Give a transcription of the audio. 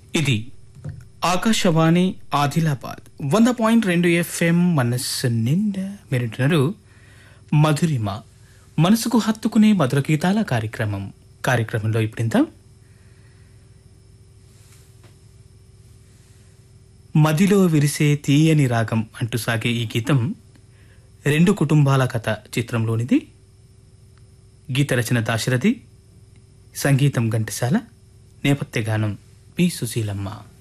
ఇది ఆకాశవాణి ఆదిలాబాద్ వంద పాయింట్ రెండు ఎఫ్ఎం మనస్సు నిండా మీరింటున్నారు మధురిమ మనసుకు హత్తుకునే మధుర గీతాల కార్యక్రమం కార్యక్రమంలో ఇప్పుడింత మదిలో విరిసే తీయని రాగం అంటూ సాగే ఈ గీతం రెండు కుటుంబాల కథ చిత్రంలోనిది గీత రచన దాశరథి సంగీతం ఘంటసాల నేపథ్య గానం పి సుశీలమ్మ